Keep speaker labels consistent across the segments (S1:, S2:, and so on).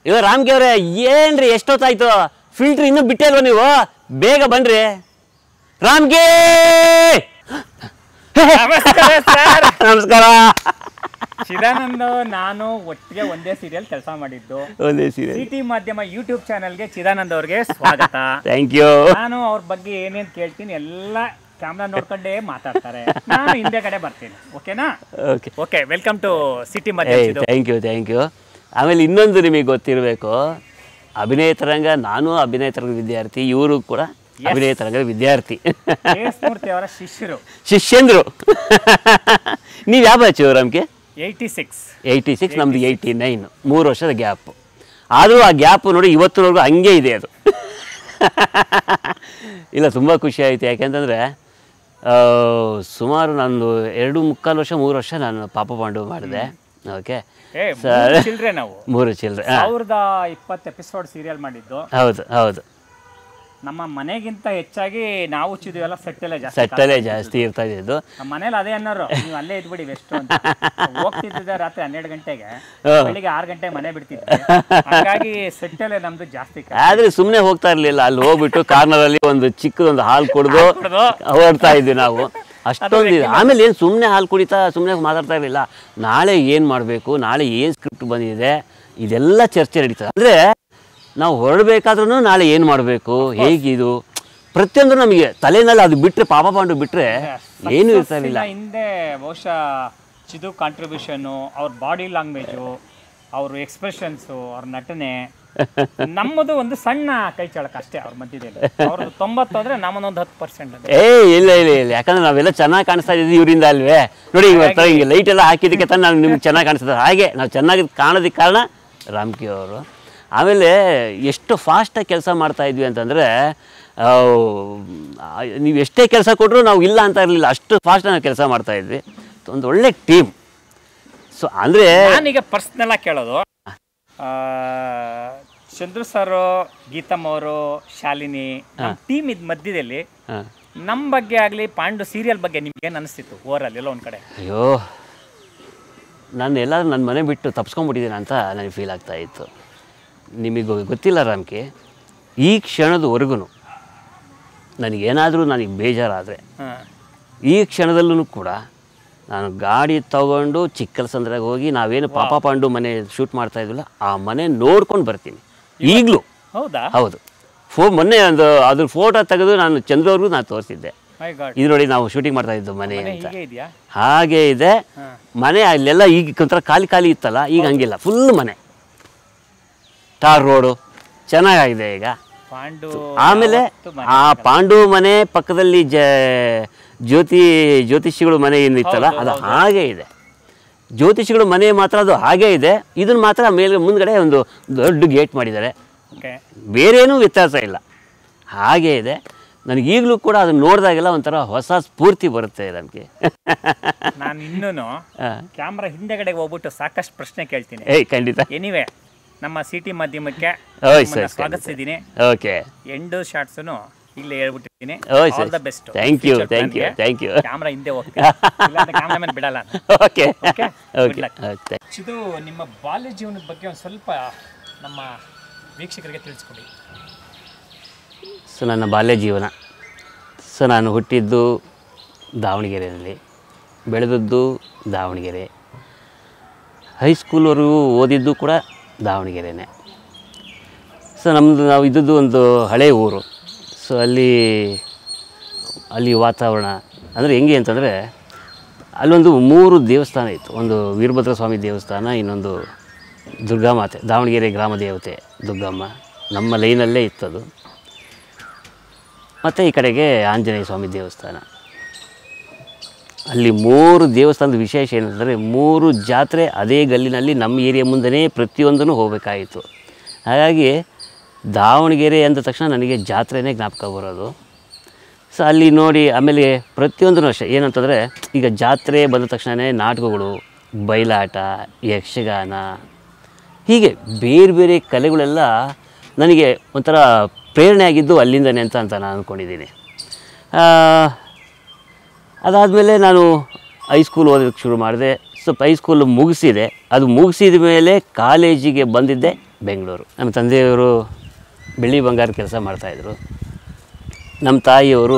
S1: ಇವ ರಾಮ್ಗೆ ಅವ್ರೆ ಏನ್ರಿ ಎಷ್ಟೊತ್ತಾಯ್ತು ಫಿಲ್ಟ್ರ್ ಇನ್ನೂ ಬಿಟ್ಟೇ ಇಲ್ವಾ ನೀವು ಬೇಗ ಬನ್ರಿ ರಾಮ್ಗೆ
S2: ನಮಸ್ಕಾರ ಸರ್
S1: ನಮಸ್ಕಾರ
S2: ಚಿದಾನಂದ ನಾನು ಒಟ್ಟಿಗೆ ಒಂದೇ ಸೀರಿಯಲ್ ಕೆಲಸ ಮಾಡಿದ್ದು
S1: ಒಂದೇ ಸೀರೆ
S2: ಸಿಟಿ ಮಾಧ್ಯಮ ಯೂಟ್ಯೂಬ್ ಚಾನಲ್ಗೆ ಚಿದಾನಂದ್ ಅವ್ರಿಗೆ ಸ್ವಾಗತ
S1: ಥ್ಯಾಂಕ್ ಯು
S2: ನಾನು ಅವ್ರ ಬಗ್ಗೆ ಏನೇನ್ ಕೇಳ್ತೀನಿ ಎಲ್ಲ ಕ್ಯಾಮ್ರಾ ನೋಡ್ಕೊಂಡೇ ಮಾತಾಡ್ತಾರೆ ನಾನು ಹಿಂದೆ ಕಡೆ ಬರ್ತೀನಿ ಓಕೆನಾ
S1: okay
S2: okay welcome to city
S1: ಏಯ್
S2: ಮಾಧ್ಯಮ
S1: ಥ್ಯಾಂಕ್ ಯು ಥ್ಯಾಂಕ್ ಯು ಆಮೇಲೆ ಇನ್ನೊಂದು ನಿಮಗೆ ಗೊತ್ತಿರಬೇಕು ಅಭಿನಯ ತರಂಗ ನಾನು ಅಭಿನಯ ತರಂಗ ವಿದ್ಯಾರ್ಥಿ ಇವರು ಕೂಡ ಅಭಿನಯ ತರಂಗದ ವಿದ್ಯಾರ್ಥಿ
S2: ಮೂರ್ತಿ ಅವರ ಶಿಷ್ಯರು
S1: ಶಿಷ್ಯಂದ್ರು ನೀವು ಯಾವ ಬ್ಯಾಚು ರಾಮ್ಗೆ
S2: ಏಯ್ಟಿ ಸಿಕ್ಸ್
S1: ಏಯ್ಟಿ ಸಿಕ್ಸ್ ನಮ್ದು ಏಯ್ಟಿ ನೈನ್ ಮೂರು ವರ್ಷದ ಗ್ಯಾಪ್ ಆದರೂ ಆ ಗ್ಯಾಪ್ ನೋಡಿ ಇವತ್ತಿನವರೆಗೂ ಹಂಗೆ ಇದೆ ಅದು ಇಲ್ಲ ತುಂಬ ಖುಷಿ ಆಯಿತು ಯಾಕೆಂತಂದರೆ ಸುಮಾರು ನಾನು ಎರಡು ಮುಕ್ಕಾಲು ವರ್ಷ ಮೂರು ವರ್ಷ ನಾನು ಪಾಪ ಪಾಂಡು ಮಾಡಿದೆ ಓಕೆ
S2: ಏ
S1: ಸರ್.
S2: ಚಿಲ್ಡ್ರೆ ನಾವು
S1: ಮೂರು ಚಿಲ್ಲರೆ
S2: ಸಾವಿರದ ಇಪ್ಪತ್ತು ಎಪಿಸೋಡ್ ಸೀರಿಯಲ್ ಮಾಡಿದ್ದು
S1: ಹೌದು ಹೌದು
S2: ನಮ್ಮ ಮನೆಗಿಂತ ಹೆಚ್ಚಾಗಿ ನಾವು ಚಿದ್ವೆಲ್ಲ ಸೆಟ್ಟಲ್ಲೇ ಜಾಸ್ತಿ
S1: ಸೆಟ್ಟಲ್ಲೇ ಜಾಸ್ತಿ ಇರ್ತಾ ಇದ್ದಿದ್ದು
S2: ನಮ್ಮ ಮನೇಲಿ ಅದೇ ಅನ್ನೋರು ನೀವು ಅಲ್ಲೇ ಇದ್ಬಿಡಿ ಬೆಸ್ಟ್ ಅಂತ ಹೋಗ್ತಿದ್ದೆ ರಾತ್ರಿ ಹನ್ನೆರಡು ಗಂಟೆಗೆ
S1: ಹಾ.
S2: ಬೆಳಿಗ್ಗೆ ಆರು ಗಂಟೆ ಮನೆ ಬಿಡ್ತಿದ್ದೆ ಹಾಗಾಗಿ ಸೆಟ್ಟಲ್ಲೇ ನಮ್ದು ಜಾಸ್ತಿ ಕ-
S1: ಆದರೆ ಸುಮ್ಮನೆ ಹೋಗ್ತಾ ಇರಲಿಲ್ಲ ಅಲ್ಲಿ ಹೋಗ್ಬಿಟ್ಟು ಕಾರ್ನರಲ್ಲಿ ಒಂದು ಚಿಕ್ಕದೊಂದು ಹಾಲು ಕುಡಿದು
S2: ಕುಡ್ದು
S1: ಹೊರಡ್ತಾ ಇದ್ವಿ ನಾವು ಅಷ್ಟೊಂದು ಇದೆ. ಆಮೇಲೆ ಏನು ಸುಮ್ಮನೆ ಹಾಲು ಕುಡಿತಾ ಸುಮ್ಮನೆ ಮಾತಾಡ್ತಾ ಇರಲಿಲ್ಲ ನಾಳೆ ಏನು ಮಾಡಬೇಕು ನಾಳೆ ಏನು ಸ್ಕ್ರಿಪ್ಟ್ ಬಂದಿದೆ ಇದೆಲ್ಲ ಚರ್ಚೆ ನಡೀತದೆ ಅಂದರೆ ನಾವು ಹೊರಡಬೇಕಾದ್ರೂ ನಾಳೆ ಏನು ಮಾಡಬೇಕು ಹೇಗಿದು ಪ್ರತಿಯೊಂದು ನಮಗೆ ತಲೆನಲ್ಲಿ ಅದು ಬಿಟ್ಟರೆ ಪಾಪ ಪಾಂಡು ಬಿಟ್ಟರೆ ಏನೂ ಇರ್ತಾ ಇರಲಿಲ್ಲ
S2: Success ನ ಹಿಂದೆ ಬಹುಶಃ ಚಿದು ಕಾಂಟ್ರಿಬ್ಯೂಷನು ಅವ್ರ ಬಾಡಿ ಲ್ಯಾಂಗ್ವೇಜು ಅವ್ರ ಎಕ್ಸ್ಪ್ರೆಷನ್ಸು ಅವ್ರ ನಟನೆ ನಮ್ಮದು ಒಂದು ಸಣ್ಣ ಕೈ ಚಳಕ ಅಷ್ಟೇ ಅವ್ರ ಮಧ್ಯದಲ್ಲಿ ಅವ್ರದ್ದು ತೊಂಬತ್ತು ಅಂದ್ರೆ ನಮ್ಮದೊಂದು ಹತ್ತು ಪರ್ಸೆಂಟ್
S1: ಏ ಇಲ್ಲ ಇಲ್ಲ ಇಲ್ಲ ಯಾಕಂದ್ರೆ ನಾವೆಲ್ಲ ಚೆನ್ನಾಗಿ ಕಾಣಿಸ್ತಾ ಇದ್ದೀವಿ ಇವರಿಂದ ಅಲ್ವೇ ನೋಡಿ ಇವತ್ತು ಹಿಂಗೆ ಲೈಟ್ ಎಲ್ಲ ಹಾಕಿದ್ದಕ್ಕೆ ತಾನು ನಾವು ನಿಮ್ಗೆ ಚೆನ್ನಾಗಿ ಕಾಣಿಸ್ತದೆ ಹಾಗೆ ನಾವು ಚೆನ್ನಾಗಿ ಕಾಣೋದಕ್ಕೆ ಕಾರಣ ರಾಮ್ಕಿ ಅವರು ಆಮೇಲೆ ಎಷ್ಟು ಫಾಸ್ಟಾಗಿ ಕೆಲಸ ಮಾಡ್ತಾ ಇದ್ವಿ ಅಂತಂದರೆ ನೀವು ಎಷ್ಟೇ ಕೆಲಸ ಕೊಟ್ಟರು ನಾವು ಇಲ್ಲ ಅಂತ ಇರಲಿಲ್ಲ ಅಷ್ಟು ಫಾಸ್ಟ್ ನಾವು ಕೆಲಸ ಮಾಡ್ತಾ ಇದ್ವಿ ಒಂದು ಒಳ್ಳೆ ಟೀಮ್ ಸೊ ಅಂದರೆ
S2: ನಾನೀಗ ಪರ್ಸ್ನಲ್ ಆಗಿ ಕೇಳೋದು ಆ, ಚಂದ್ರು ಸರ್ ಗೀತಮ್ ಅವರು ಶಾಲಿನಿ ನಮ್ಮ ಟೀಮ್ ಇದ್ ಮಧ್ಯದಲ್ಲಿ ನಮ್ಮ ಬಗ್ಗೆ ಆಗಲಿ ಪಾಂಡು ಸೀರಿಯಲ್ ಬಗ್ಗೆ ನಿಮ್ಗೆ ಏನು ಅನಿಸ್ತಿತ್ತು ಓವರಲ್ಲಿ ಎಲ್ಲ ಒಂದು ಕಡೆ
S1: ಅಯ್ಯೋ ನಾನು ಎಲ್ಲಾದ್ರೂ ನನ್ನ ಮನೆ ಬಿಟ್ಟು ತಪ್ಸ್ಕೊಂಡ್ಬಿಟ್ಟಿದ್ದೀನಿ ಅಂತ ನನಗೆ ಫೀಲ್ ಆಗ್ತಾ ಇತ್ತು ನಿಮಗೆ ಗೊತ್ತಿಲ್ಲ ರಾಮ್ಕಿ ಈ ಕ್ಷಣದವರೆಗೂ ನನಗೇನಾದರೂ ನನಗೆ ಬೇಜಾರಾದರೆ
S2: ಹಾಂ
S1: ಈ ಕ್ಷಣದಲ್ಲೂ ಕೂಡ ನಾನು ಗಾಡಿ ತಗೊಂಡು ಚಿಕ್ಕಲ್ಸಂದ್ರಾಗ ಹೋಗಿ ನಾವೇನು ಪಾಪ ಪಾಂಡು ಮನೆ ಶೂಟ್ ಮಾಡ್ತಾ ಇದ್ವಲ್ಲ ಆ ಮನೆ ನೋಡ್ಕೊಂಡು ಬರ್ತೀನಿ ಈಗಲೂ
S2: ಹೌದಾ
S1: ಹೌದು ಫೋ ಮೊನ್ನೆ ಒಂದು ಅದ್ರ ಫೋಟೋ ತೆಗೆದು ನಾನು ಚಂದ್ರವ್ರಿಗೂ ನಾನು ತೋರಿಸಿದ್ದೆ
S2: ಮೈ ಗಾಡ್
S1: ಇದು ನೋಡಿ ನಾವು ಶೂಟಿಂಗ್ ಮಾಡ್ತಾ ಇದ್ದು ಮನೆ
S2: ಮನೆ
S1: ಅಂತ
S2: ಹೀಗೆ ಇದೆಯಾ
S1: ಹಾಗೆ ಇದೆ
S2: ಹಾಂ
S1: ಮನೆ ಅಲ್ಲೆಲ್ಲ ಈಗ ಒಂಥರ ಖಾಲಿ ಖಾಲಿ ಇತ್ತಲ್ಲ ಈಗ ಹಂಗಿಲ್ಲ ಫುಲ್ ಮನೆ ಟಾರ್ ರೋಡು ಚೆನ್ನಾಗಿದೆ ಈಗ
S2: ಪಾಂಡು
S1: ಆಮೇಲೆ
S2: ಯಾವತ್ತೂ ಮನೆ
S1: ಆ ಪಾಂಡು ಮನೆ ಪಕ್ಕದಲ್ಲಿ ಜ ಜ್ಯೋತಿ ಜ್ಯೋತಿಷಿಗಳು ಮನೆ ಏನಿತ್ತಲ್ಲ ಅದು ಹಾಗೆ ಇದೆ ಜ್ಯೋತಿಷಿಗಳು ಮನೆ ಮಾತ್ರ ಅದು ಹಾಗೆ ಇದೆ ಇದನ್ನ ಮಾತ್ರ ಮೇಲೆ ಮುಂದ್ಗಡೆ ಒಂದು ದೊಡ್ಡ ಗೇಟ್ ಮಾಡಿದ್ದಾರೆ
S2: ಓಕೆ
S1: ಬೇರೇನೂ ವ್ಯತ್ಯಾಸ ಇಲ್ಲ ಹಾಗೆ ಇದೆ ನನಗೆ ಈಗಲೂ ಕೂಡ ಅದನ್ನ ನೋಡಿದಾಗೆಲ್ಲ ಒಂಥರ ಹೊಸ ಸ್ಫೂರ್ತಿ ಬರುತ್ತೆ ನಮಗೆ
S2: ನಾನು ಇನ್ನೂ ಕ್ಯಾಮ್ರಾ ಹಿಂದೆಗಡೆಗೆ ಹೋಗ್ಬಿಟ್ಟು ಸಾಕಷ್ಟು ಪ್ರಶ್ನೆ ಕೇಳ್ತೀನಿ
S1: ಏಯ್ ಖಂಡಿತ
S2: ಎನಿವೆ ನಮ್ಮ ಸಿಟಿ ಮಾಧ್ಯಮಕ್ಕೆ
S1: ಓಯ್
S2: ನಿಮ್ಮನ್ನ
S1: ಸರ್
S2: ಸ್ವಾಗತಿಸಿದ್ದೀನಿ
S1: ಓಕೆ
S2: ಎಂಡು ಶಾರ್ಟ್ಸನು ಇಲ್ಲೇ ಹೇಳ್ಬಿಟ್ಟಿದ್ದೀನಿ
S1: ಓಯ್
S2: all
S1: sir
S2: the best
S1: thank you thank you thank you
S2: camera ಹಿಂದೆ ಹೋಗ್ತೀನಿ ಇಲ್ಲಾಂದ್ರೆ ಕ್ಯಾಮ್ರಾಮನ್ ಬಿಡಲ್ಲ ನಾನು.
S1: Okay
S2: Okay?
S1: Okay
S2: Good luck.
S1: Okay
S2: ಇದು ನಿಮ್ಮ ಬಾಲ್ಯ ಜೀವನದ ಬಗ್ಗೆ ಒಂದು ಸ್ವಲ್ಪ ನಮ್ಮ ವೀಕ್ಷಕರಿಗೆ ತಿಳಿಸ್ಕೊಡಿ
S1: ಸೊ ನನ್ನ ಬಾಲ್ಯ ಜೀವನ ಸೊ ನಾನು ಹುಟ್ಟಿದ್ದು ದಾವಣಗೆರೆಯಲ್ಲಿ ಬೆಳೆದದ್ದು ದಾವಣಗೆರೆ ಹೈಸ್ಕೂಲ್ವರೆಗೂ ಓದಿದ್ದು ಕೂಡ ದಾವಣಗೆರೆನೇ ಸೊ ನಮ್ಮದು ನಾವು ಇದ್ದದ್ದು ಒಂದು ಹಳೆ ಊರು ಸೊ ಅಲ್ಲಿ ಅಲ್ಲಿ ವಾತಾವರಣ ಅಂದರೆ ಹೆಂಗೆ ಅಂತಂದರೆ ಅಲ್ಲೊಂದು ಮೂರು ದೇವಸ್ಥಾನ ಇತ್ತು ಒಂದು ವೀರಭದ್ರ ಸ್ವಾಮಿ ದೇವಸ್ಥಾನ ಇನ್ನೊಂದು ದುರ್ಗಾಮಾತೆ ದಾವಣಗೆರೆ ಗ್ರಾಮ ದೇವತೆ ದುರ್ಗಮ್ಮ ನಮ್ಮ ಲೈನಲ್ಲೇ ಇತ್ತದು ಮತ್ತು ಈ ಕಡೆಗೆ ಆಂಜನೇಯ ಸ್ವಾಮಿ ದೇವಸ್ಥಾನ ಅಲ್ಲಿ ಮೂರು ದೇವಸ್ಥಾನದ ವಿಶೇಷ ಏನಂತಂದರೆ ಮೂರು ಜಾತ್ರೆ ಅದೇ ಗಲ್ಲಿನಲ್ಲಿ ನಮ್ಮ ಏರಿಯಾ ಮುಂದೆನೇ ಪ್ರತಿಯೊಂದೂ ಹೋಗಬೇಕಾಯಿತು ಹಾಗಾಗಿ ದಾವಣಗೆರೆ ಅಂದ ತಕ್ಷಣ ನನಗೆ ಜಾತ್ರೆನೇ ಜ್ಞಾಪಕ ಬರೋದು ಸೊ ಅಲ್ಲಿ ನೋಡಿ ಆಮೇಲೆ ಪ್ರತಿಯೊಂದೂ ಅಷ್ಟೇ ಏನಂತಂದರೆ ಈಗ ಜಾತ್ರೆ ಬಂದ ತಕ್ಷಣವೇ ನಾಟಕಗಳು ಬಯಲಾಟ ಯಕ್ಷಗಾನ ಹೀಗೆ ಬೇರೆ ಬೇರೆ ಕಲೆಗಳೆಲ್ಲ ನನಗೆ ಒಂಥರ ಪ್ರೇರಣೆ ಆಗಿದ್ದು ಅಲ್ಲಿಂದನೇ ಅಂತ ಅಂತ ನಾನು ಅಂದ್ಕೊಂಡಿದ್ದೀನಿ ಅದಾದಮೇಲೆ ನಾನು ಹೈಸ್ಕೂಲ್ ಓದೋದಕ್ಕೆ ಶುರು ಮಾಡಿದೆ ಸ್ವಲ್ಪ ಹೈಸ್ಕೂಲ್ ಮುಗಿಸಿದೆ ಅದು ಮುಗಿಸಿದ ಮೇಲೆ ಕಾಲೇಜಿಗೆ ಬಂದಿದ್ದೆ ಬೆಂಗಳೂರು ನಮ್ಮ ತಂದೆಯವರು ಬೆಳ್ಳಿ ಬಂಗಾರ ಕೆಲಸ ಮಾಡ್ತಾಯಿದ್ರು ನಮ್ಮ ತಾಯಿಯವರು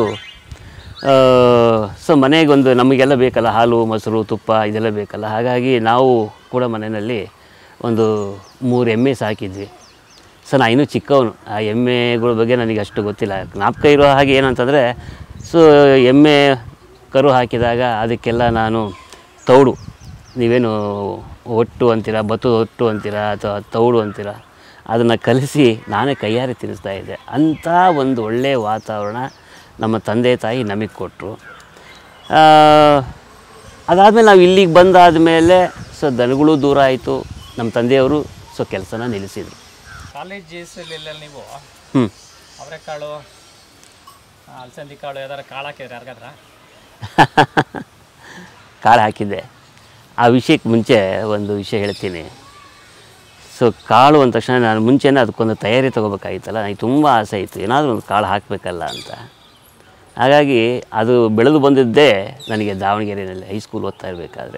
S1: ಸೊ ಮನೆಗೊಂದು ನಮಗೆಲ್ಲ ಬೇಕಲ್ಲ ಹಾಲು ಮೊಸರು ತುಪ್ಪ ಇದೆಲ್ಲ ಬೇಕಲ್ಲ ಹಾಗಾಗಿ ನಾವು ಕೂಡ ಮನೆಯಲ್ಲಿ ಒಂದು ಮೂರು ಎಮ್ಮೆ ಸಾಕಿದ್ವಿ ಸೊ ನಾ ಇನ್ನೂ ಚಿಕ್ಕವನು ಆ ಎಮ್ಮೆಗಳ ಬಗ್ಗೆ ನನಗೆ ಅಷ್ಟು ಗೊತ್ತಿಲ್ಲ ಜ್ಞಾಪಕ ಇರೋ ಹಾಗೆ ಏನಂತಂದರೆ ಸೊ ಎಮ್ಮೆ ಕರು ಹಾಕಿದಾಗ ಅದಕ್ಕೆಲ್ಲ ನಾನು ತೌಡು ನೀವೇನು ಒಟ್ಟು ಅಂತೀರ ಬತ್ತು ಒಟ್ಟು ಅಂತೀರ ಅಥವಾ ತೌಡು ಅಂತೀರ ಅದನ್ನು ಕಲಿಸಿ ನಾನೇ ಕೈಯಾರೆ ತಿನ್ನಿಸ್ತಾ ಇದ್ದೆ ಅಂಥ ಒಂದು ಒಳ್ಳೆಯ ವಾತಾವರಣ ನಮ್ಮ ತಂದೆ ತಾಯಿ ನಮಗೆ ಕೊಟ್ಟರು ಅದಾದಮೇಲೆ ನಾವು ಇಲ್ಲಿಗೆ ಬಂದಾದ ಮೇಲೆ ಸೊ ದನಗಳು ದೂರ ಆಯಿತು ನಮ್ಮ ತಂದೆಯವರು ಸೊ ಕೆಲಸನ ನಿಲ್ಲಿಸಿದರು
S2: ಕಾಲೇಜ್ ಜೇಸಲ್ಲಿ ನೀವು
S1: ಹ್ಞೂ
S2: ಅವರೆಕಾಳು ಅಲಸಂದಿ ಕಾಳು ಯಾವ್ದಾರ ಕಾಳು ಹಾಕಿದ್ರೆ ಯಾರಿಗಾದ್ರ
S1: ಕಾಳು ಹಾಕಿದ್ದೆ ಆ ವಿಷಯಕ್ಕೆ ಮುಂಚೆ ಒಂದು ವಿಷಯ ಹೇಳ್ತೀನಿ ಸೊ ಕಾಳು ಅಂದ ತಕ್ಷಣ ನಾನು ಮುಂಚೆನೇ ಅದಕ್ಕೊಂದು ತಯಾರಿ ತೊಗೋಬೇಕಾಗಿತ್ತಲ್ಲ ನನಗೆ ತುಂಬ ಆಸೆ ಇತ್ತು ಏನಾದರೂ ಒಂದು ಕಾಳು ಹಾಕಬೇಕಲ್ಲ ಅಂತ ಹಾಗಾಗಿ ಅದು ಬೆಳೆದು ಬಂದಿದ್ದೇ ನನಗೆ ದಾವಣಗೆರೆಯಲ್ಲಿ ಹೈಸ್ಕೂಲ್ ಓದ್ತಾ ಇರಬೇಕಾದ್ರೆ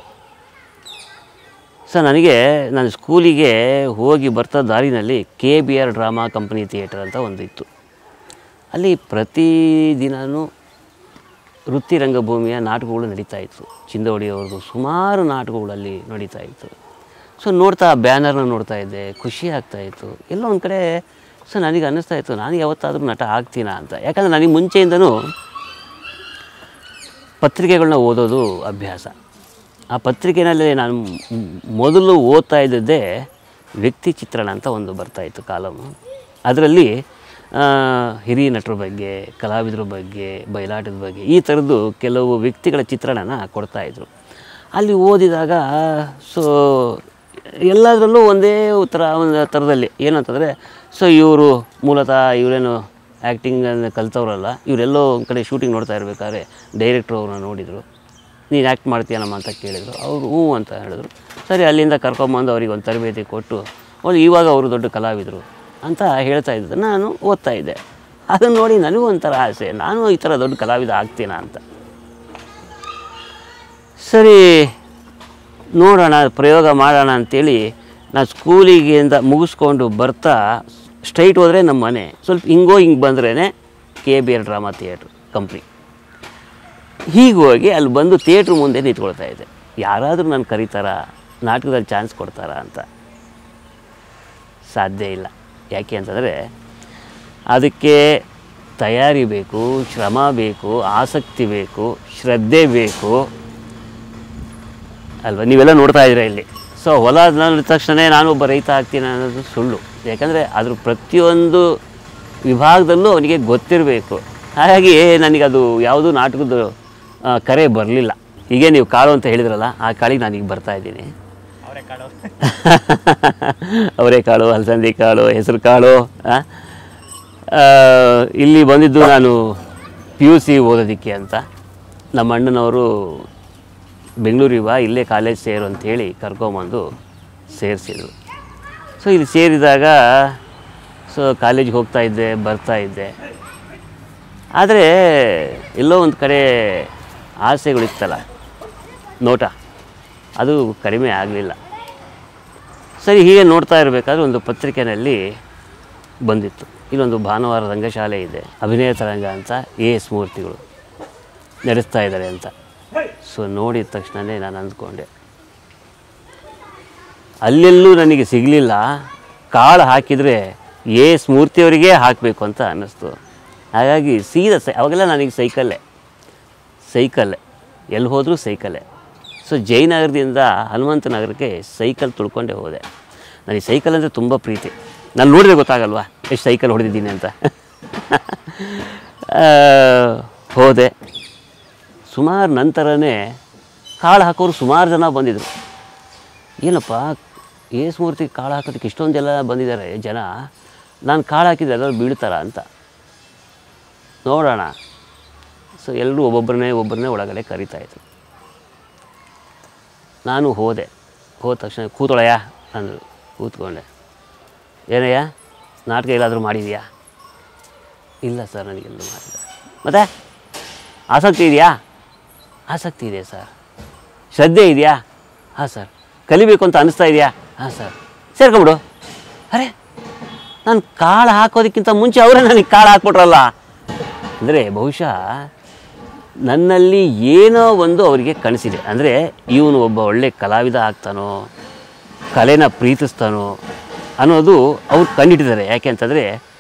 S1: ಸೊ ನನಗೆ ನಾನು ಸ್ಕೂಲಿಗೆ ಹೋಗಿ ಬರ್ತಾ ದಾರಿನಲ್ಲಿ K B R drama company theatre ಅಂತ ಒಂದು ಇತ್ತು ಅಲ್ಲಿ ಪ್ರತಿದಿನವೂ ವೃತ್ತಿ ರಂಗಭೂಮಿಯ ನಾಟಕಗಳು ನಡೀತಾ ಇತ್ತು ಚಿಂದೋಡಿ ಅವ್ರದ್ದು ಸುಮಾರು ನಾಟಕಗಳಲ್ಲಿ ನಡೀತಾ ಇತ್ತು ಸೊ ನೋಡ್ತಾ ಆ ಬ್ಯಾನರ್ನ ನೋಡ್ತಾ ಇದ್ದೆ ಖುಷಿ ಆಗ್ತಾ ಇತ್ತು ಎಲ್ಲೋ ಒಂದು ಕಡೆ ಸೊ ನನಗೆ ಅನ್ನಿಸ್ತಾ ಇತ್ತು ನಾನು ಯಾವತ್ತಾದರೂ ನಟ ಆಗ್ತೀನಾ ಅಂತ ಯಾಕಂದರೆ ನನಗೆ ಮುಂಚೆಯಿಂದನೂ ಪತ್ರಿಕೆಗಳನ್ನ ಓದೋದು ಅಭ್ಯಾಸ ಆ ಪತ್ರಿಕೆಯಲ್ಲಿ ನಾನು ಮ್- ಮೊದಲು ಓದ್ತಾ ಇದ್ದದ್ದೇ ವ್ಯಕ್ತಿ ಚಿತ್ರಣ ಅಂತ ಒಂದು ಬರ್ತಾಯಿತ್ತು ಕಾಲಮು ಅದರಲ್ಲಿ ಆ, ಹಿರಿಯ ನಟರ ಬಗ್ಗೆ ಕಲಾವಿದರ ಬಗ್ಗೆ ಬಯಲಾಟದ ಬಗ್ಗೆ ಈ ಥರದ್ದು ಕೆಲವು ವ್ಯಕ್ತಿಗಳ ಚಿತ್ರಣನ ಕೊಡ್ತಾಯಿದ್ರು ಅಲ್ಲಿ ಓದಿದಾಗ ಸೊ ಎಲ್ಲದರಲ್ಲೂ ಒಂದೇ ಥರ ಒಂದು ಥರದಲ್ಲಿ ಏನಂತಂದರೆ ಸೊ ಇವರು ಮೂಲತಃ ಇವರೇನು ಆ್ಯಕ್ಟಿಂಗ್ ಕಲ್ತವ್ರಲ್ಲ ಇವರೆಲ್ಲೋ ಒಂದು ಕಡೆ ಶೂಟಿಂಗ್ ನೋಡ್ತಾ ಇರಬೇಕಾದ್ರೆ ಡೈರೆಕ್ಟ್ರು ಅವ್ರನ್ನ ನೋಡಿದರು ನೀನು ಆ್ಯಕ್ಟ್ ಮಾಡ್ತೀಯನಮ್ಮ ಅಂತ ಕೇಳಿದರು ಅವರು ಹ್ಞೂ ಅಂತ ಹೇಳಿದ್ರು ಸರಿ ಅಲ್ಲಿಂದ ಕರ್ಕೊಂಬಂದು ಅವ್ರಿಗೆ ಒಂದು ತರಬೇತಿ ಕೊಟ್ಟು ಅವ್ರು ಇವಾಗ ಅವರು ದೊಡ್ಡ ಕಲಾವಿದರು ಅಂತ ಹೇಳ್ತಾ ಇದ್ದರು ನಾನು ಓದ್ತಾ ಇದ್ದೆ ಅದನ್ನು ನೋಡಿ ನನಗೂ ಒಂಥರ ಆಸೆ ನಾನು ಈ ಥರ ದೊಡ್ಡ ಕಲಾವಿದ ಆಗ್ತೀನ ಅಂತ ಸರಿ ನೋಡೋಣ ಪ್ರಯೋಗ ಮಾಡೋಣ ಅಂತೇಳಿ ನಾನು ಸ್ಕೂಲಿಗೆಂದ ಮುಗಿಸ್ಕೊಂಡು ಬರ್ತಾ ಸ್ಟ್ರೈಟ್ ಹೋದರೆ ನಮ್ಮ ಮನೆ ಸ್ವಲ್ಪ ಹಿಂಗೋ ಹಿಂಗೆ ಬಂದ್ರೇ K B R drama theatre company ಹೀಗೆ ಹೋಗಿ ಅಲ್ಲಿ ಬಂದು ಥಿಯೇಟ್ರ್ ಮುಂದೆ ನಿಂತ್ಕೊಳ್ತಾ ಇದ್ದೆ ಯಾರಾದರೂ ನಾನು ಕರೀತಾರ ನಾಟಕದಲ್ಲಿ ಚಾನ್ಸ್ ಕೊಡ್ತಾರಾ ಅಂತ ಸಾಧ್ಯ ಇಲ್ಲ ಯಾಕೆ ಅಂತಂದರೆ ಅದಕ್ಕೆ ತಯಾರಿ ಬೇಕು ಶ್ರಮ ಬೇಕು ಆಸಕ್ತಿ ಬೇಕು ಶ್ರದ್ಧೆ ಬೇಕು ಅಲ್ವಾ ನೀವೆಲ್ಲ ನೋಡ್ತಾ ಇದ್ದೀರಾ ಇಲ್ಲಿ ಸೊ ಹೊಲ ನೋಡಿದ ತಕ್ಷಣ ನಾನು ಒಬ್ಬ ರೈತ ಆಗ್ತೀನಿ ಅನ್ನೋದು ಸುಳ್ಳು ಯಾಕಂದರೆ ಅದ್ರ ಪ್ರತಿಯೊಂದು ವಿಭಾಗದಲ್ಲೂ ಅವನಿಗೆ ಗೊತ್ತಿರಬೇಕು ಹಾಗಾಗಿ ನನಗದು ಯಾವುದೂ ನಾಟಕದ ಆ, ಕರೆ ಬರಲಿಲ್ಲ ಹೀಗೆ ನೀವು ಕಾಳು ಅಂತ ಹೇಳಿದ್ರಲ್ಲ ಆ ಕಾಳಿಗೆ ನಾನೀಗ ಬರ್ತಾ ಇದ್ದೀನಿ
S2: ಅವರೆಕಾಳು
S1: ಅವರೆಕಾಳು ಅಲಸಂದಿ ಕಾಳು ಹೆಸರು ಕಾಳು ಆ? ಆ, ಇಲ್ಲಿ ಬಂದಿದ್ದು ನಾನು ಪಿ ಯು ಸಿ ಓದೋದಕ್ಕೆ ಅಂತ ನಮ್ಮ ಅಣ್ಣನವರು ಬೆಂಗಳೂರಿಗೆ ಬಾ ಇಲ್ಲೇ ಕಾಲೇಜ್ ಸೇರು ಅಂತೇಳಿ ಕರ್ಕೊಂಬಂದು ಸೇರಿಸಿದ್ರು ಸೊ ಇಲ್ಲಿ ಸೇರಿದಾಗ ಸೊ ಕಾಲೇಜಿಗೆ ಹೋಗ್ತಾ ಇದ್ದೆ ಬರ್ತಾ ಇದ್ದೆ ಆದರೆ ಎಲ್ಲೋ ಒಂದು ಕಡೆ ಆಸೆಗಳಿತ್ತಲ್ಲ ನೋಟ ಅದು ಕಡಿಮೆ ಆಗಲಿಲ್ಲ ಸರಿ ಹೀಗೆ ನೋಡ್ತಾ ಇರಬೇಕಾದ್ರೆ ಒಂದು ಪತ್ರಿಕೆಯಲ್ಲಿ ಬಂದಿತ್ತು ಇಲ್ಲೊಂದು ಭಾನುವಾರ ರಂಗಶಾಲೆ ಇದೆ ಅಭಿನಯ ತರಂಗ ಅಂತ ಎ ಎಸ್ ಮೂರ್ತಿಗಳು ನಡೆಸ್ತಾ ಇದ್ದಾರೆ ಅಂತ ಸೊ ನೋಡಿದ ತಕ್ಷಣವೇ ನಾನು ಅಂದ್ಕೊಂಡೆ ಅಲ್ಲೆಲ್ಲೂ ನನಗೆ ಸಿಗಲಿಲ್ಲ ಕಾಳು ಹಾಕಿದರೆ ಎ ಎಸ್ ಮೂರ್ತಿಯವರಿಗೇ ಹಾಕಬೇಕು ಅಂತ ಅನ್ನಿಸ್ತು ಹಾಗಾಗಿ ಸೀದಾ ಸೈ ಅವಾಗೆಲ್ಲ ನನಗೆ ಸೈಕಲ್ಲೇ ಸೈಕಲ್ಲೇ ಎಲ್ಲಿ ಹೋದರೂ ಸೈಕಲ್ಲೇ ಸೊ ಜಯನಗರದಿಂದ ಹನುಮಂತ ನಗರಕ್ಕೆ ಸೈಕಲ್ ತುಳ್ಕೊಂಡೇ ಹೋದೆ ನನಗೆ ಸೈಕಲ್ ಅಂದರೆ ತುಂಬ ಪ್ರೀತಿ ನಾನು ನೋಡಿದ್ರೆ ಗೊತ್ತಾಗಲ್ವಾ ಎಷ್ಟು ಸೈಕಲ್ ಹೊಡೆದಿದ್ದೀನಿ ಅಂತ ಆ, ಹೋದೆ ಸುಮಾರು ನಂತರನೇ ಕಾಳು ಹಾಕೋರು ಸುಮಾರು ಜನ ಬಂದಿದ್ದರು ಏನಪ್ಪ ಏಸು ಮೂರ್ತಿ ಕಾಳು ಹಾಕೋದಕ್ಕೆ ಇಷ್ಟೊಂದು ಜನ ಬಂದಿದ್ದಾರೆ ಜನ ನಾನು ಕಾಳು ಹಾಕಿದ್ರೆ ಎಲ್ಲರೂ ಬೀಳ್ತಾರ ಅಂತ ನೋಡೋಣ ಸೊ ಎಲ್ಲರೂ ಒಬ್ಬೊಬ್ಬರನ್ನೇ ಒಬ್ಬರನ್ನೇ ಒಳಗಡೆ ಕರಿತಾಯಿದ್ರು ನಾನು ಹೋದೆ ಹೋದ ತಕ್ಷಣ ಕೂತೊಳಯ್ಯ ಅಂದರು ಕೂತ್ಕೊಂಡೆ ಏನಯ್ಯ ನಾಟಕ ಎಲ್ಲಾದರೂ ಮಾಡಿದೆಯಾ ಇಲ್ಲ ಸರ್ ನನಗೆಲ್ಲೂ ಮಾಡಿಲ್ಲ ಮತ್ತೆ ಆಸಕ್ತಿ ಇದೆಯಾ ಆಸಕ್ತಿ ಇದೆ ಸರ್ ಶ್ರದ್ಧೆ ಇದೆಯಾ ಹಾಂ ಸರ್ ಕಲಿಬೇಕು ಅಂತ ಅನಿಸ್ತಾ ಇದೆಯಾ ಹಾಂ ಸರ್ ಸೇರ್ಕೊಂಬಿಡು ಅರೆ ನಾನು ಕಾಳು ಹಾಕೋದಕ್ಕಿಂತ ಮುಂಚೆ ಅವರೇ ನನಗೆ ಕಾಳು ಹಾಕ್ಬಿಟ್ರಲ್ಲ ಅಂದರೆ ಬಹುಶಃ ನನ್ನಲ್ಲಿ ಏನೋ ಒಂದು ಅವರಿಗೆ ಕನಸಿದೆ ಅಂದರೆ ಇವನು ಒಬ್ಬ ಒಳ್ಳೆ ಕಲಾವಿದ ಆಗ್ತಾನೋ ಕಲೆನ ಪ್ರೀತಿಸ್ತಾನೋ ಅನ್ನೋದು ಅವ್ರು ಕಂಡಿಟ್ಟಿದ್ದಾರೆ ಯಾಕೆ ಅಂತಂದರೆ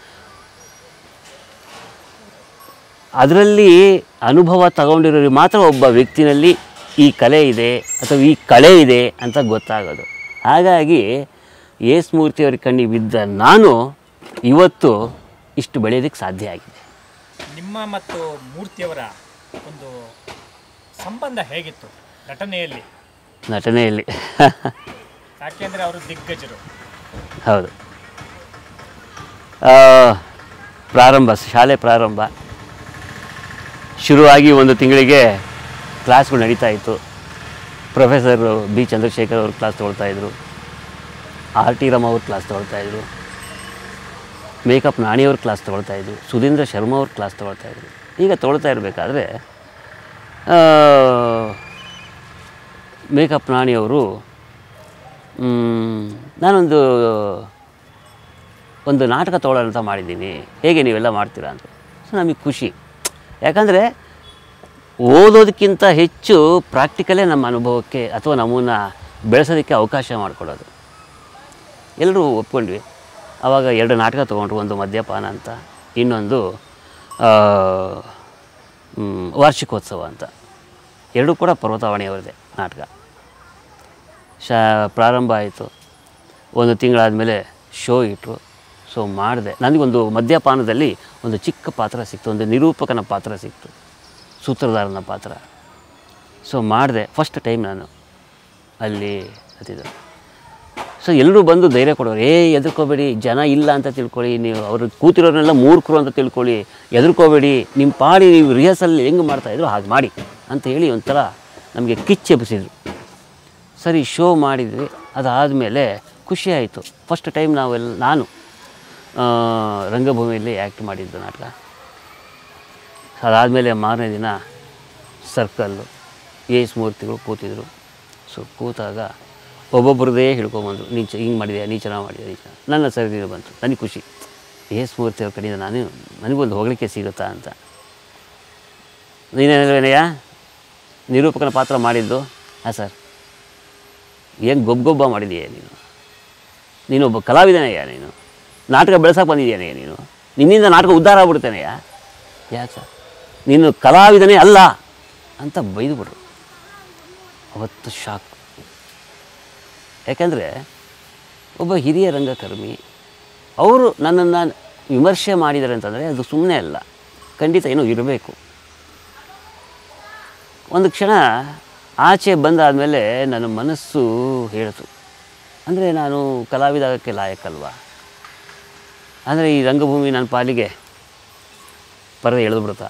S1: ಅದರಲ್ಲಿ ಅನುಭವ ತಗೊಂಡಿರೋರಿಗೆ ಮಾತ್ರ ಒಬ್ಬ ವ್ಯಕ್ತಿನಲ್ಲಿ ಈ ಕಲೆ ಇದೆ ಅಥವಾ ಈ ಕಳೆ ಇದೆ ಅಂತ ಗೊತ್ತಾಗೋದು ಹಾಗಾಗಿ ಯೇಸು ಮೂರ್ತಿಯವ್ರ ಕಣ್ಣಿಗೆ ಬಿದ್ದ ನಾನು ಇವತ್ತು ಇಷ್ಟು ಬೆಳೆಯೋದಕ್ಕೆ ಸಾಧ್ಯ ಆಗಿದೆ
S2: ನಿಮ್ಮ ಮತ್ತು ಮೂರ್ತಿಯವರ ಒಂದು ಸಂಬಂಧ ಹೇಗಿತ್ತು ನಟನೆಯಲ್ಲಿ
S1: ನಟನೆಯಲ್ಲಿ
S2: ಯಾಕೆಂದರೆ ಅವರು ದಿಗ್ಗಜರು
S1: ಹೌದು ಆ, ಪ್ರಾರಂಭ ಶಾಲೆ ಪ್ರಾರಂಭ ಶುರುವಾಗಿ ಒಂದು ತಿಂಗಳಿಗೆ ಕ್ಲಾಸ್ಗಳು ನಡೀತಾ ಇತ್ತು ಪ್ರೊಫೆಸರ್ ಬಿ ಚಂದ್ರಶೇಖರ್ ಅವರು ಕ್ಲಾಸ್ ತೊಗೊಳ್ತಾಯಿದ್ರು ಆರ್ ಟಿ ರಮ ಅವ್ರು ಕ್ಲಾಸ್ ತೊಗೊಳ್ತಾಯಿದ್ರು ಮೇಕಪ್ ನಾಣಿಯವ್ರ ಕ್ಲಾಸ್ ತೊಗೊಳ್ತಾಯಿದ್ರು ಸುಧೀಂದ್ರ ಶರ್ಮಾ ಅವ್ರ ಕ್ಲಾಸ್ ತೊಗೊಳ್ತಾಯಿದ್ರು ಈಗ ತೊಗೊಳ್ತಾ ಇರಬೇಕಾದ್ರೆ ಮೇಕಪ್ ನಾಣಿಯವರು ಮ್, ನಾನೊಂದು ಒಂದು ನಾಟಕ ತೊಗೊಳ್ಳೋಣ ಅಂತ ಮಾಡಿದ್ದೀನಿ ಹೇಗೆ ನೀವೆಲ್ಲ ಮಾಡ್ತೀರಾ ಅಂತ ಸೊ ನಮಗೆ ಖುಷಿ ಯಾಕಂದರೆ ಓದೋದಕ್ಕಿಂತ ಹೆಚ್ಚು ಪ್ರಾಕ್ಟಿಕಲೇ ನಮ್ಮ ಅನುಭವಕ್ಕೆ ಅಥವಾ ನಮ್ಮನ್ನು ಬೆಳೆಸೋದಕ್ಕೆ ಅವಕಾಶ ಮಾಡಿಕೊಡೋದು ಎಲ್ಲರೂ ಒಪ್ಕೊಂಡ್ವಿ ಆವಾಗ ಎರಡು ನಾಟಕ ತೊಗೊಂಡ್ರು ಒಂದು ಮದ್ಯಪಾನ ಅಂತ ಇನ್ನೊಂದು ಆ, ಮ್, ವಾರ್ಷಿಕೋತ್ಸವ ಅಂತ ಎರಡೂ ಕೂಡ ಪರ್ವತಾವಣಿಯವರದೇ ನಾಟಕ ಶಾ ಪ್ರಾರಂಭ ಆಯಿತು ಒಂದು ತಿಂಗಳಾದಮೇಲೆ ಶೋ ಇಟ್ಟರು ಸೊ ಮಾಡಿದೆ ನನಗೊಂದು ಮದ್ಯಪಾನದಲ್ಲಿ ಒಂದು ಚಿಕ್ಕ ಪಾತ್ರ ಸಿಕ್ತು ಒಂದು ನಿರೂಪಕನ ಪಾತ್ರ ಸಿಕ್ತು ಸೂತ್ರಧಾರನ ಪಾತ್ರ ಸೊ ಮಾಡಿದೆ ಫಸ್ಟ್ ಟೈಮ್ ನಾನು ಅಲ್ಲಿ ಹತ್ತಿದ್ದು ಸೊ ಎಲ್ಲರೂ ಬಂದು ಧೈರ್ಯ ಕೊಡೋರು ಏ ಎದುರ್ಕೋಬೇಡಿ ಜನ ಇಲ್ಲ ಅಂತ ತಿಳ್ಕೊಳ್ಳಿ ನೀವು ಅವ್ರು ಕೂತಿರೋರನ್ನೆಲ್ಲ ಮೂರ್ಖರು ಅಂತ ತಿಳ್ಕೊಳ್ಳಿ ಎದುರ್ಕೋಬೇಡಿ ನಿಮ್ಮ ಪಾಡಿ ನೀವು ರಿಹರ್ಸಲ್ ಹೆಂಗೆ ಮಾಡ್ತಾಯಿದ್ರು ಹಾಗೆ ಮಾಡಿ ಅಂತ ಹೇಳಿ ಒಂಥರ ನಮಗೆ ಕಿಚ್ಚೆಬ್ಬಿಸಿದ್ರು ಸರಿ ಶೋ ಮಾಡಿದ್ವಿ ಅದಾದಮೇಲೆ ಖುಷಿ ಆಯಿತು ಫಸ್ಟ್ ಟೈಮ್ ನಾವೆಲ್ಲ ನಾನು ಆ, ರಂಗಭೂಮಿಯಲ್ಲಿ ಆ್ಯಕ್ಟ್ ಮಾಡಿದ್ದು ನಾಟಕ ಅದಾದಮೇಲೆ ಮಾರನೇ ದಿನ ಸರ್ಕಲ್ಲು ಏಸ್ ಮೂರ್ತಿಗಳು ಕೂತಿದ್ರು ಸೊ ಕೂತಾಗ ಒಬ್ಬೊಬ್ಬರದೇ ಹಿಡ್ಕೊಂಬಂದರು ನೀನು ಚ ಹಿಂಗೆ ಮಾಡಿದೆ ನೀ ಚೆನ್ನಾಗಿ ಮಾಡಿದೆ ನೀ ಚೆನ್ನಾಗಿ ನನ್ನ ಸರಿ ಬಂತು ನನಗೆ ಖುಷಿ ಏಸ್ ಮೂರ್ತಿ ಅವ್ರ ಕಡೆಯಿಂದ ನಾನು ನನಗೊಂದು ಹೋಗಲಿಕ್ಕೆ ಸಿಗುತ್ತಾ ಅಂತ ನೀನೇನಯ್ಯ ನಿರೂಪಕನ ಪಾತ್ರ ಮಾಡಿದ್ದು ಹಾಂ ಸರ್ ಏನು ಗೊಬ್ಬ ಗೊಬ್ಬ ಮಾಡಿದೀಯ ನೀನು ನೀನೊಬ್ಬ ಕಲಾವಿದನೆಯ ನೀನು ನಾಟಕ ಬೆಳೆಸೋಕೆ ಬಂದಿದ್ದೀಯನೆಯ ನೀನು ನಿನ್ನಿಂದ ನಾಟಕ ಉದ್ಧಾರ ಆಗ್ಬಿಡ್ತೇನೆಯ ಯಾಕೆ ಸರ್ ನೀನು ಕಲಾವಿದನೇ ಅಲ್ಲ ಅಂತ ಬೈದುಬಿಟ್ರು ಅವತ್ತು ಶಾಕ್ ಯಾಕೆಂದರೆ ಒಬ್ಬ ಹಿರಿಯ ರಂಗಕರ್ಮಿ ಅವರು ನನ್ನನ್ನು ವಿಮರ್ಶೆ ಮಾಡಿದ್ದಾರೆ ಅಂತಂದರೆ ಅದು ಸುಮ್ಮನೆ ಅಲ್ಲ ಖಂಡಿತ ಏನೋ ಇರಬೇಕು ಒಂದು ಕ್ಷಣ ಆಚೆ ಬಂದಾದಮೇಲೆ ನನ್ನ ಮನಸ್ಸು ಹೇಳಿತು ಅಂದರೆ ನಾನು ಕಲಾವಿದ ಆಗೋಕ್ಕೆ ಲಾಯಕ್ಕಲ್ವಾ ಅಂದರೆ ಈ ರಂಗಭೂಮಿ ನನ್ನ ಪಾಲಿಗೆ ಪರದೆ ಎಳೆದು ಬಿಡುತ್ತಾ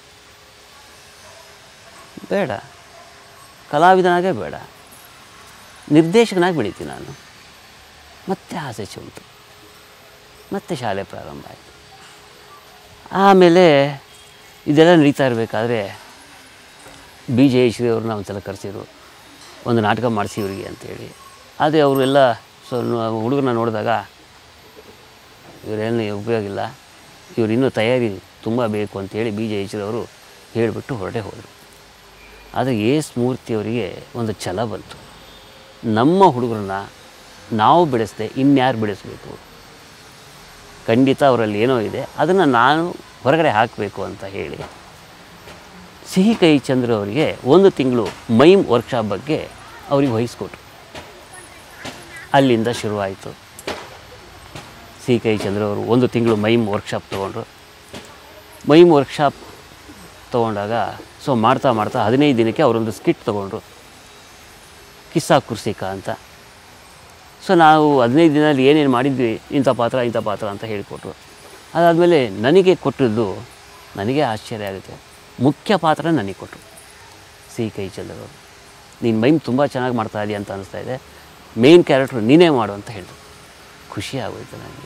S1: ಬೇಡ ಕಲಾವಿದನಾಗೇ ಬೇಡ ನಿರ್ದೇಶಕನಾಗಿ ಬೆಳಿತೀನಿ ನಾನು ಮತ್ತೆ ಆಸೆ ಚುಂತು ಮತ್ತೆ ಶಾಲೆ ಪ್ರಾರಂಭ ಆಯಿತು ಆಮೇಲೆ ಇದೆಲ್ಲ ನಡೀತಾ ಇರಬೇಕಾದ್ರೆ ಬಿ ಜಯಶ್ರೀ ಅವ್ರನ್ನ ಒಂದು ಸಲ ಕರೆಸಿದ್ರು ಒಂದು ನಾಟಕ ಮಾಡಿಸಿ ಇವರಿಗೆ ಅಂತೇಳಿ ಆದರೆ ಅವರೆಲ್ಲ ಸೊ ಹುಡುಗರನ್ನ ನೋಡಿದಾಗ ಇವರೇನು ಉಪಯೋಗ ಇಲ್ಲ ಇವ್ರು ಇನ್ನೂ ತಯಾರಿ ತುಂಬ ಬೇಕು ಅಂತೇಳಿ ಬಿ ಜಯಶ್ರೀ ಅವರು ಹೇಳಿಬಿಟ್ಟು ಹೊರಟೆ ಹೋದರು ಆದರೆ ಏಸ್ ಮೂರ್ತಿಯವರಿಗೆ ಒಂದು ಛಲ ಬಂತು ನಮ್ಮ ಹುಡುಗರನ್ನ ನಾವು ಬೆಳೆಸದೆ ಇನ್ಯಾರು ಬೆಳೆಸಬೇಕು ಖಂಡಿತ ಅವರಲ್ಲಿ ಏನೋ ಇದೆ ಅದನ್ನು ನಾನು ಹೊರಗಡೆ ಹಾಕಬೇಕು ಅಂತ ಹೇಳಿ ಸಿಹಿ ಕೈ ಚಂದ್ರ ಅವರಿಗೆ ಒಂದು ತಿಂಗಳು ಮೈಮ್ ವರ್ಕ್ಶಾಪ್ ಬಗ್ಗೆ ಅವ್ರಿಗೆ ವಹಿಸ್ಕೊಟ್ರು ಅಲ್ಲಿಂದ ಶುರುವಾಯಿತು ಸಿಹಿ ಕೈ ಚಂದ್ರ ಅವರು ಒಂದು ತಿಂಗಳು ಮೈಮ್ ವರ್ಕ್ಶಾಪ್ ತೊಗೊಂಡ್ರು ಮೈಮ್ ವರ್ಕ್ಶಾಪ್ ತೊಗೊಂಡಾಗ ಸೊ ಮಾಡ್ತಾ ಮಾಡ್ತಾ ಹದಿನೈದು ದಿನಕ್ಕೆ ಅವರೊಂದು ಸ್ಕಿಟ್ ತೊಗೊಂಡ್ರು ಕಿಸ್ಸಾ ಕುರ್ಸಿಕಾ ಅಂತ ಸೊ ನಾವು ಹದಿನೈದು ದಿನದಲ್ಲಿ ಏನೇನು ಮಾಡಿದ್ವಿ ಇಂಥ ಪಾತ್ರ ಇಂಥ ಪಾತ್ರ ಅಂತ ಹೇಳಿಕೊಟ್ರು ಅದಾದಮೇಲೆ ನನಗೆ ಕೊಟ್ಟಿದ್ದು ನನಗೆ ಆಶ್ಚರ್ಯ ಆಗುತ್ತೆ ಮುಖ್ಯ ಪಾತ್ರ ನನಗೆ ಕೊಟ್ಟರು ಸಿ ಕೈ ಚಂದ್ರವರು ನೀನು ಮೈಮ್ ತುಂಬ ಚೆನ್ನಾಗಿ ಮಾಡ್ತಾ ಇದೆಯಾ ಅಂತ ಅನಿಸ್ತಾ ಇದೆ ಮೇಯ್ನ್ ಕ್ಯಾರೆಕ್ಟ್ರು ನೀನೇ ಮಾಡು ಅಂತ ಹೇಳಿದ್ರು ಖುಷಿ ಆಗೋಯ್ತು ನನಗೆ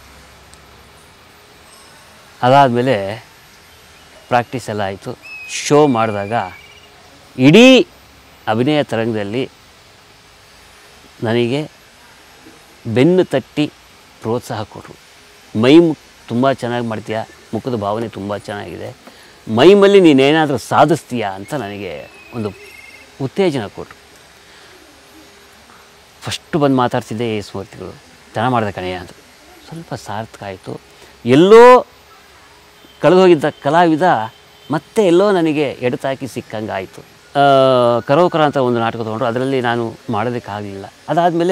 S1: ಅದಾದಮೇಲೆ ಪ್ರಾಕ್ಟೀಸ್ ಎಲ್ಲ ಆಯಿತು ಶೋ ಮಾಡಿದಾಗ ಇಡೀ ಅಭಿನಯ ತರಂಗದಲ್ಲಿ ನನಗೆ ಬೆನ್ನು ತಟ್ಟಿ ಪ್ರೋತ್ಸಾಹ ಕೊಟ್ಟರು ಮೈ ತುಂಬ ಚೆನ್ನಾಗಿ ಮಾಡ್ತೀಯ ಮುಖದ ಭಾವನೆ ತುಂಬ ಚೆನ್ನಾಗಿದೆ ಮೈಮಲ್ಲಿ ನೀನೇನಾದರೂ ಸಾಧಿಸ್ತೀಯಾ ಅಂತ ನನಗೆ ಒಂದು ಉತ್ತೇಜನ ಕೊಟ್ಟರು ಫಸ್ಟು ಬಂದು ಮಾತಾಡ್ತಿದ್ದೆ ಈ ಸ್ಮೂರ್ತಿಗಳು ಚೆನ್ನಾಗಿ ಮಾಡಿದೆ ಕಣಯ್ಯ ಅಂತ ಸ್ವಲ್ಪ ಸಾರ್ಥಕ ಆಯಿತು ಎಲ್ಲೋ ಕಳೆದು ಹೋಗಿದ್ದ ಕಲಾವಿದ ಮತ್ತೆ ಎಲ್ಲೋ ನನಗೆ ಎಡತಾಕಿ ಸಿಕ್ಕಂಗೆ ಆಯಿತು ಕರೋಕರ ಅಂತ ಒಂದು ನಾಟಕ ತೊಗೊಂಡ್ರು ಅದರಲ್ಲಿ ನಾನು ಮಾಡೋದಕ್ಕಾಗಲಿಲ್ಲ ಅದಾದಮೇಲೆ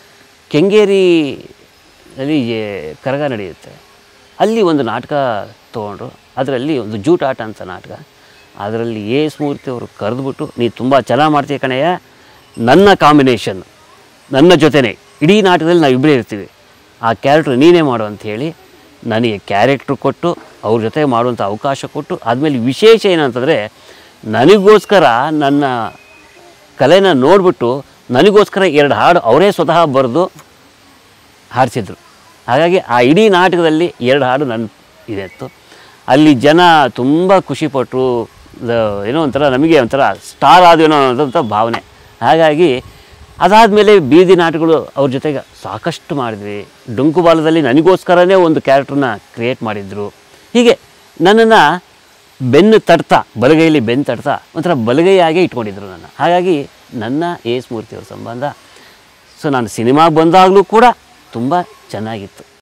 S1: ಕೆಂಗೇರಿಯಲ್ಲಿ ಏ- ಕರಗ ನಡೆಯುತ್ತೆ ಅಲ್ಲಿ ಒಂದು ನಾಟಕ ತೊಗೊಂಡ್ರು ಅದರಲ್ಲಿ ಒಂದು ಜೂಟಾಟ ಅಂತ ನಾಟಕ ಅದರಲ್ಲಿ ಎ ಸ್ಮೂರ್ತಿ ಅವರು ಕರೆದುಬಿಟ್ಟು ನೀ ತುಂಬ ಚೆನ್ನಾಗಿ ಮಾಡ್ತೀಯ ಕಣಯ್ಯ ನನ್ನ ಕಾಂಬಿನೇಷನ್ ನನ್ನ ಜೊತೆನೇ ಇಡೀ ನಾಟಕದಲ್ಲಿ ನಾವು ಇಬ್ಬರೇ ಇರ್ತೀವಿ ಆ ಕ್ಯಾರೆಕ್ಟ್ರ್ ನೀನೇ ಮಾಡು ಅಂತ ಹೇಳಿ ನನಗೆ ಕ್ಯಾರೆಕ್ಟ್ರ್ ಕೊಟ್ಟು ಅವ್ರ ಜೊತೆ ಮಾಡುವಂಥ ಅವಕಾಶ ಕೊಟ್ಟು ಆದಮೇಲೆ ವಿಶೇಷ ಏನಂತಂದರೆ ನನಗೋಸ್ಕರ ನನ್ನ ಕಲೆನ ನೋಡಿಬಿಟ್ಟು ನನಗೋಸ್ಕರ ಎರಡು ಹಾಡು ಅವರೇ ಸ್ವತಃ ಬರೆದು ಹಾಡಿಸಿದ್ರು ಹಾಗಾಗಿ ಆ ಇಡೀ ನಾಟಕದಲ್ಲಿ ಎರಡು ಹಾಡು ನನ್ನ ಇದಿತ್ತು ಅಲ್ಲಿ ಜನ ತುಂಬ ಖುಷಿಪಟ್ಟರು ಏನೋ ಒಂಥರ ನಮಗೆ ಒಂಥರ ಸ್ಟಾರ್ ಆದೇನೋ ಅನ್ನೋದಂಥ ಭಾವನೆ ಹಾಗಾಗಿ ಅದಾದಮೇಲೆ ಬೀದಿ ನಾಟಕಗಳು ಅವ್ರ ಜೊತೆಗೆ ಸಾಕಷ್ಟು ಮಾಡಿದ್ವಿ ಡೊಂಕುಬಾಲದಲ್ಲಿ ನನಗೋಸ್ಕರನೇ ಒಂದು ಕ್ಯಾರೆಕ್ಟ್ರನ್ನ ಕ್ರಿಯೇಟ್ ಮಾಡಿದರು ಹೀಗೆ ನನ್ನನ್ನು ಬೆನ್ನು ತಡ್ತಾ ಬಲಗೈಲಿ ಬೆನ್ನು ತಡ್ತಾ ಒಂಥರ ಬಲಗೈಯಾಗೆ ಇಟ್ಕೊಂಡಿದ್ರು ನನ್ನ ಹಾಗಾಗಿ ನನ್ನ ಎ ಸ್ಮೂರ್ತಿಯವ್ರ ಸಂಬಂಧ ಸೊ ನಾನು ಸಿನಿಮಾಗೆ ಬಂದಾಗಲೂ ಕೂಡ ತುಂಬ ಚೆನ್ನಾಗಿತ್ತು